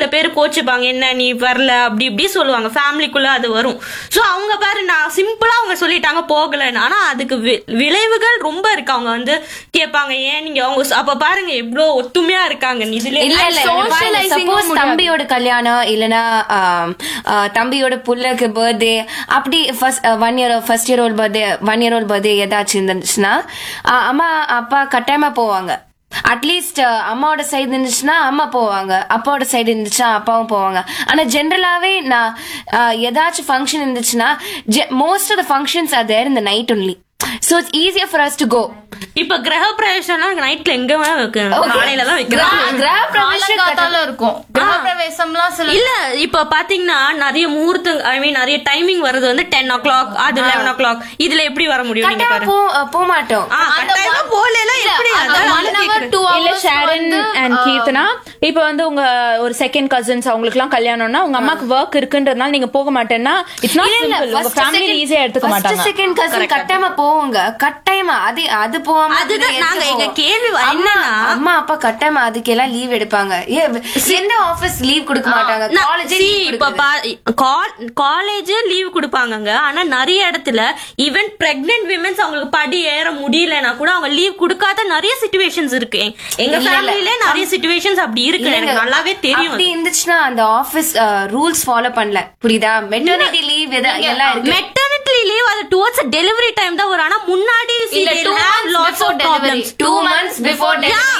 பேர் கோச்சுப்பாங்க என்ன நீ வரல அப்படி இப்படி சொல்லுவாங்க ஃபேமிலிக்குள்ள அது வரும் சோ அவங்க பாரு நான் சிம்பிளா அவங்க சொல்லிட்டாங்க போகலன்னு ஆனா அதுக்கு வி- விளைவுகள் ரொம்ப இருக்கு அவங்க வந்து கேட்பாங்க ஏன் நீங்க அவங்க சொ- அப்ப பாருங்க எவ்வளவு ஒத்துமையா இருக்காங்க இதுல இல்ல இல்ல socializing சப்போஸ் முடியாது. தம்பியோட கல்யாணம் இல்லனா ஆம், ஆ, தம்பியோட புள்ளைக்கு பர்த்டே அப்படி first one year first year old birthday one year old birthday ஏதாச்சும் இருந்துச்சுன்னா ஆ, அம்மா அப்பா கட்டாயமா போவாங்க அட்லீஸ்ட் அம்மாவோட சைடு இருந்துச்சுன்னா அம்மா போவாங்க அப்பாவோட சைடு இருந்துச்சுன்னா அப்பாவும் போவாங்க ஆனா ஜென்ரலாவே நான் ஆ, ஏதாச்சும் ஃபங்க்ஷன் இருந்துச்சுன்னா most of the functions are there இந்த night only so it's easier for us to go இப்ப கிரக பிரவேசம்லாம் நைட்ல எங்க வேணா வைக்கணும் காலையில தான் வைக்கிறாங்க காலங்காத்தால இருக்கும் கிரகப்பிரவேசம்லாம் சில இல்ல இப்ப பாத்தீங்கன்னா நிறைய முகூர்த்த ஐ மீன் நிறைய டைமிங் வருது வந்து டென் ஓ கிளாக் அது லெவன் ஓ கிளாக் இதுல எப்படி வர முடியும் நீங்க கட்டாயமா பாருங்க போ போக மாட்டோம் ஆ, கட்டாயமா போகல எப்படி அந்த அதான் one நான் hour, கேக்குறேன். two இல்ல hours ஷாரன் வந்து, அண்ட் ஆ, கீர்த்தனா இப்ப வந்து உங்க ஒரு செகண்ட் கசின்ஸ் அவங்களுக்கு எல்லாம் கல்யாணம்னா உங்க அம்மாக்கு ஒர்க் இருக்குன்றதுனால நீங்க போக மாட்டேன்னா இட்ஸ் நாட் இல்ல, இல்ல, சிம்பிள் உங்க first ஃபேமிலி second- ஈஸியா எடுத்துக்க first மாட்டாங்க second cousin கட்டாயமா போவாங்க கட்டாயமா அது அது போகாம அதுதான் இதுல நாங்க எடுத்து எங்க போவோம். கேள்வி அம்மா- என்னன்னா- அம்மா அப்பா கட்டாயமா அதுக்கெல்லாம் லீவ் எடுப்பாங்க ஏ, எந்த ஆபீஸ் லீவ் கொடுக்க மாட்டாங்க நான் காலேஜ் see, இப்ப காலேஜ் லீவ் கொடுப்பாங்கங்க ஆனா நிறைய இடத்துல ஈவன் பிரெக்னென்ட் விமென்ஸ் அவங்களுக்கு படி ஏற முடியலனா கூட அவங்க லீவ் கொடுக்காத நிறைய சுச்சுவேஷன்ஸ் இருக்கு எங்க இல்ல, இல்ல. ஃபேமிலில நிறைய சுச்சுவேஷன்ஸ் அப்படி இருக்கு எனக்கு நல்லாவே தெரியும் அப்படி இருந்துச்சுன்னா அந்த ஆபீஸ் ரூல்ஸ் ஃபாலோ பண்ணல புரியுதா மெட்டர்னிட்டி லீவ் எல்லாம் இருக்கு மெட்டர்னிட்டி லீவ் அது டுவர்ட்ஸ் டெலிவரி டைம் தான் வரும் ஆனா முன்னாடி see, இல்ல, they'll two have months lots of before delivery. problems. Two months before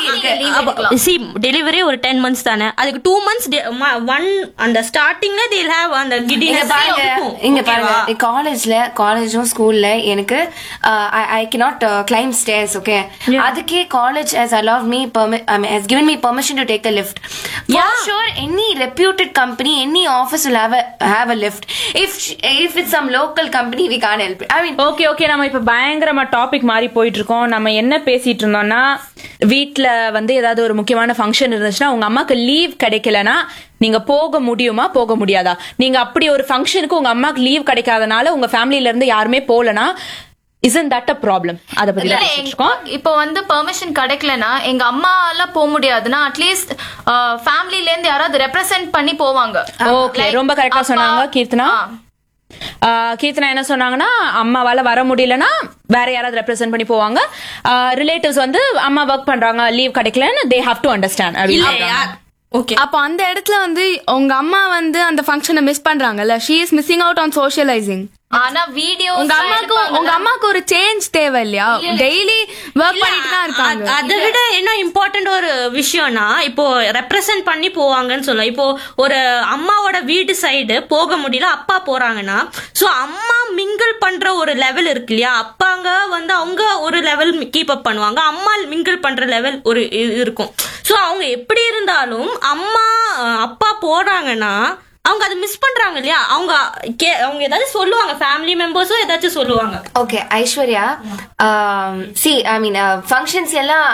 delivery ஒரு டென் மந்த்ஸ் தானே அதுக்கு டூ மந்த்ஸ் ஒன் அந்த ஸ்டார்டிங்ல தேல் ஹேவ் அந்த இங்க கிடினஸ் பாருங்க இங்க பாருங்க காலேஜ்ல காலேஜும் ஸ்கூல்ல எனக்கு I cannot climb stairs okay அதுக்கே college has allowed me permi- I mean, has given me permission to take a lift for Yeah. sure any reputed company any office will have a have a lift if if it's some local company we can't help it i mean okay okay நம்ம இப்ப பயங்கரமா topic மாறி போயிட்டு இருக்கோம் நம்ம என்ன பேசிட்டு இருந்தோம்னா வீட்ல வந்து ஏதாவது ஒரு முக்கியமான ஃபங்க்ஷன் இருந்துச்சுன்னா உங்க அம்மாக்கு லீவ் கிடைக்கலனா நீங்க போக முடியுமா போக முடியாதா நீங்க அப்படி ஒரு ஃபங்க்ஷனுக்கு உங்க அம்மாக்கு லீவ் கிடைக்காதனால உங்க ஃபேமிலில இருந்து யாருமே போலனா isn't that a ப்ராப்ளம் அத பத்தி இல்ல, தான் எங்க- பேசிட்டு இருக்கோம் இப்போ வந்து பெர்மிஷன் கிடைக்கலனா எங்க அம்மால போக முடியாதுன்னா அட்லீஸ்ட் ஃபேமிலில இருந்து யாராவது ரெப்ரசென்ட் பண்ணி போவாங்க ஓகே Like, ரொம்ப கரெக்டா அப்பா- சொன்னாங்க கீர்த்தனா ஆ. ஆஹ் கீர்த்தனா என்ன சொன்னாங்கன்னா அம்மாவால வர முடியலன்னா வேற யாராவது ரெப்ரசென்ட் பண்ணி போவாங்க ரிலேட்டிவ்ஸ் வந்து அம்மா ஒர்க் பண்றாங்க லீவ் கிடைக்கலன்னு தே ஹாவ் டு அண்டர்ஸ்டாண்ட் இல்ல ஓகே அப்போ அந்த இடத்துல வந்து உங்க அம்மா வந்து அந்த ஃபங்க்ஷனை மிஸ் பண்றாங்கல்ல she is missing out on socialising ஆனா வீடியோ உங்க அம்மாக்கு உங்க அம்மாக்கு ஒரு சேஞ்ச் தேவை இல்லையா டெய்லி ஒர்க் பண்ணிட்டு தான் இருக்காங்க அ- அதை விட என்ன இம்பார்ட்டன்ட் ஒரு விஷயம்னா இப்போ ரெப்ரசன்ட் பண்ணி போவாங்கன்னு சொல்ல இப்போ ஒரு அம்மாவோட வீட்டு சைடு போக முடியல அப்பா போறாங்கன்னா சோ அம்மா மிங்கிள் பண்ற ஒரு லெவல் இருக்கு இல்லையா அப்பாங்க வந்து அவங்க ஒரு லெவல் கீப் அப் பண்ணுவாங்க அம்மா மிங்கிள் பண்ற லெவல் ஒரு இது இருக்கும் சோ அவங்க எப்படி இருந்தாலும் அம்மா அஹ், அப்பா போறாங்கன்னா அவங்க அதை மிஸ் பண்றாங்க இல்லையா அவங்க கே- அவங்க ஏதாச்சும் சொல்லுவாங்க ஃபேமிலி மெம்பர்ஸும் ஏதாச்சும் சொல்லுவாங்க okay Aishwarya see I mean functions எல்லாம்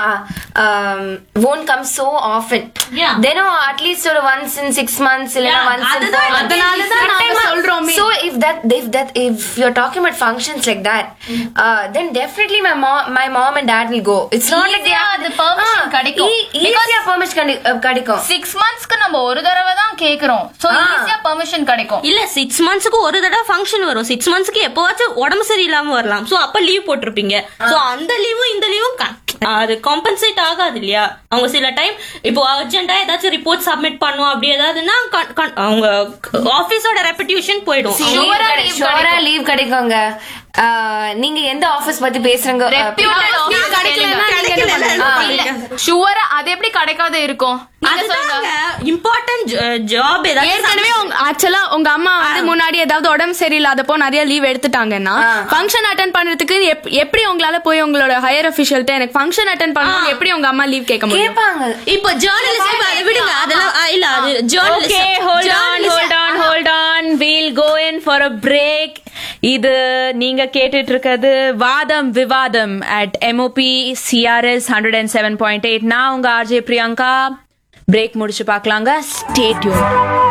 won't come so often Yeah. தினம் அட்லீஸ்ட் ஒரு ஒன்ஸ் இன் சிக்ஸ் மந்த்ஸ் இல்லைன்னா Yeah, ஒன்ஸ் இன் அதுதான் அதனால தான் நாங்க சொல்றோமே So if that if that if you're talking about functions like that, uh, then definitely my mom my mom and dad will go. It's not like they Easy-ஆ have அது permission கிடைக்கும். ஈஸியா permission கிடைக்கும் six மந்த்ஸ்க்கு நம்ம ஒரு தடவை தான் கேக்குறோம் சோ ஈஸியா பெர்மிஷன் கிடைக்கும் இல்ல சிக்ஸ் மந்த்ஸ்க்கு ஒரு தடவை ஃபங்க்ஷன் வரும் சிக்ஸ் மந்த்ஸ்க்கு எப்பவாச்சும் உடம்பு சரியில்லாம வரலாம் சோ அப்ப லீவ் போட்டிருப்பீங்க சோ அந்த லீவும் இந்த லீவும் அது காம்பன்சேட் ஆகாது இல்லையா அவங்க சில டைம் இப்போ அர்ஜென்ட்டா ஏதாச்சும் ரிப்போர்ட் சப்மிட் பண்ணும் அப்படி ஏதாவதுன்னா con- con- அவங்க ஆபீஸோட ரெப்புடேஷன் போயிடும் Sure-ஆ leave ஷோரா லீவ் கிடைக்குங்க Uh, நீங்க எந்த ஆபீஸ் பத்தி பேசுறீங்க Uh, Reputed office கிடைக்கலன்னா நீங்க என்ன பண்ணுவீங்க? ஷுவரா அது எப்படி கிடைக்காத இருக்கும் நீங்க சொல்லுங்க அதுதாங்க இம்பார்ட்டன்ட் ஜாப் ஏற்கனவே ஆக்சுவலா உங்க அம்மா வந்து முன்னாடி ஏதாவது உடம்பு சரியில்லாதப்போ நிறைய லீவ் எடுத்துட்டாங்கன்னா ஃபங்க்ஷன் அட்டன் பண்றதுக்கு எப்- எப்படி உங்களால போய் உங்களோட ஹையர் அபிஷியல்ட்ட எனக்கு ஃபங்க்ஷன் அட்டன் பண்ணணும் எப்படி உங்க அம்மா லீவ் கேட்க முடியும் கேட்பாங்க இப்போ ஜேர்னலிஸ்ட் அதை விடுங்க அதெல்லாம் ஆ, இல்ல அது okay hold on hold on hold on we'll go in for a break இது நீங்க கேட்டுட்டு இருக்கிறது வாதம் விவாதம் at MOP CRS hundred and seven point eight நான் உங்க ஆர்ஜே பிரியங்கா பிரேக் முடிச்சு பார்க்கலாங்க ஸ்டே டியூன்